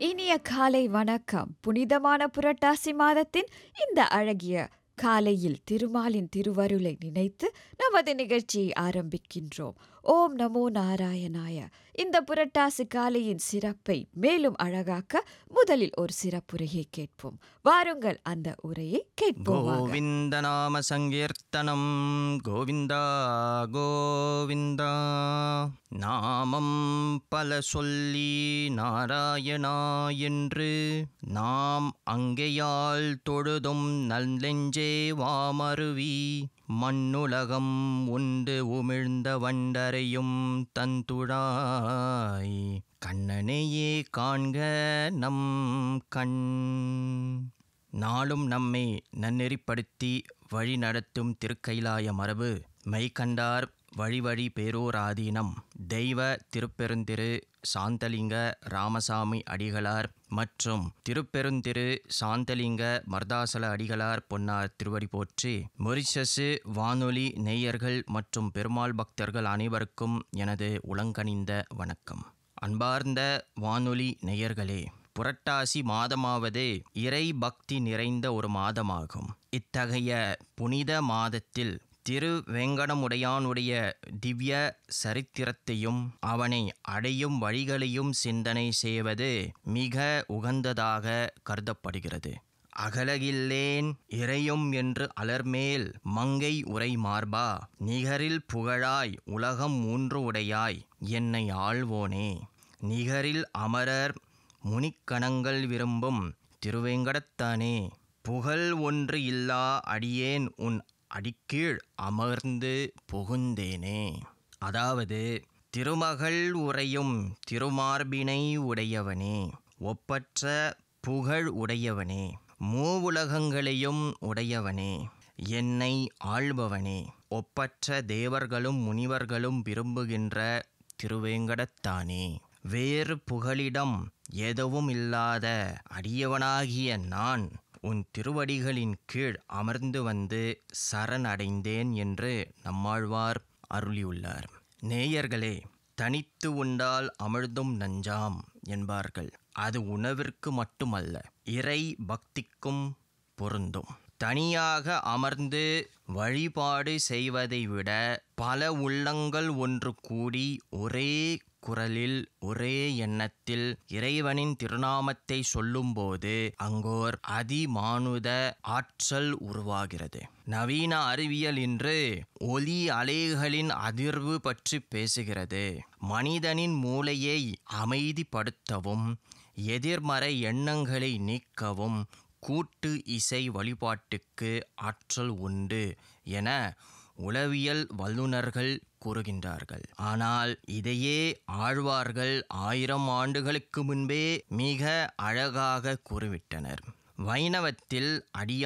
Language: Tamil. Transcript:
இனிய காலை வணக்கம் புனிதமான புரட்டாசி மாதத்தின் இந்த அழகிய காலையில் திருமாலின் திருவருளை நினைத்து நமது நிகழ்ச்சியை ஆரம்பிக்கின்றோம் ஓம் நமோ நாராயணாய இந்த புரட்டாசி காலையின் சிறப்பை மேலும் அழகாக்க முதலில் ஒரு சிறப்புரையை கேட்போம் வாருங்கள் அந்த உரையை கேட்போம் வாங்க. கோவிந்த நாம சங்கீர்த்தனம் கோவிந்தா கோவிந்தா நாமம் பல சொல்லி நாராயணா என்று நாம் அங்கேயால் தொழுதும் நல்லெஞ்சே வாமருவி மண்ணுலகம் உண்டு உமிழ்ந்த வண்டரையும் தந்துழாய் கண்ணனையே காண்க நம் கண் நாளும் நம்மை நன்னெறிப்படுத்தி வழி நடத்தும் திருக்கைலாய மரபு மெய்கண்டார் வழி வழி பேரூராதீனம் தெய்வ திருப்பெருந்திரு சாந்தலிங்க ராமசாமி அடிகளார் மற்றும் திருப்பெருந்திரு சாந்தலிங்க மர்தாசல அடிகளார் பொன்னார் திருவடி போற்றி மொரிஷசு வானொலி நேயர்கள் மற்றும் பெருமாள் பக்தர்கள் அனைவருக்கும் எனது உளங்கனிந்த வணக்கம் அன்பார்ந்த வானொலி நேயர்களே புரட்டாசி மாதமாவது இறை பக்தி நிறைந்த ஒரு மாதமாகும் இத்தகைய புனித மாதத்தில் திரு வெங்கடமுடையானுடைய திவ்ய சரித்திரத்தையும் அவனை அடையும் வழிகளையும் சிந்தனை செய்வது மிக உகந்ததாக கருதப்படுகிறது அகலகில்லேன் இறையும் என்று அலர்மேல் மங்கை உரை மார்பா நிகரில் புகழாய் உலகம் மூன்று உடையாய் என்னை ஆள்வோனே நிகரில் அமரர் முனிக்கணங்கள் விரும்பும் திருவேங்கடத்தானே புகழ் ஒன்று இல்லா அடியேன் உன் அடிக்கீழ் அமர்ந்து புகுந்தேனே அதாவது திருமகள் உரையும் திருமார்பினை உடையவனே ஒப்பற்ற புகழ் உடையவனே மூவுலகங்களையும் உடையவனே என்னை ஆள்பவனே ஒப்பற்ற தேவர்களும் முனிவர்களும் விரும்புகின்ற திருவேங்கடத்தானே வேறு புகலிடம் எதுவும் இல்லாத அடியவனாகிய நான் உன் திருவடிகளின் கீழ் அமர்ந்து வந்து சரணடைந்தேன் என்று நம்மாழ்வார் அருளியுள்ளார் நேயர்களே தனித்து உண்டால் அமிழ்தும் நஞ்சாம் என்பார்கள் அது உணவிற்கு மட்டுமல்ல இறை பக்திக்கும் பொருந்தும் தனியாக அமர்ந்து வழிபாடு செய்வதை விட பல உள்ளங்கள் ஒன்று கூடி ஒரே குரலில் ஒரே எண்ணத்தில் இறைவனின் திருநாமத்தை சொல்லும்போது அங்கோர் அதிமானுத ஆற்றல் உருவாகிறது நவீன அறிவியல் இன்று ஒலி அலைகளின் அதிர்வு பற்றி பேசுகிறது மனிதனின் மூளையை அமைதிப்படுத்தவும் எதிர்மறை எண்ணங்களை நீக்கவும் கூட்டு இசை வழிபாட்டுக்கு ஆற்றல் உண்டு என உளவியல் வல்லுநர்கள் கூறுகின்றார்கள் ஆனால் இதையே ஆழ்வார்கள் ஆயிரம் ஆண்டுகளுக்கு முன்பே மிக அழகாக கூறிவிட்டனர் வைணவத்தில் அடியா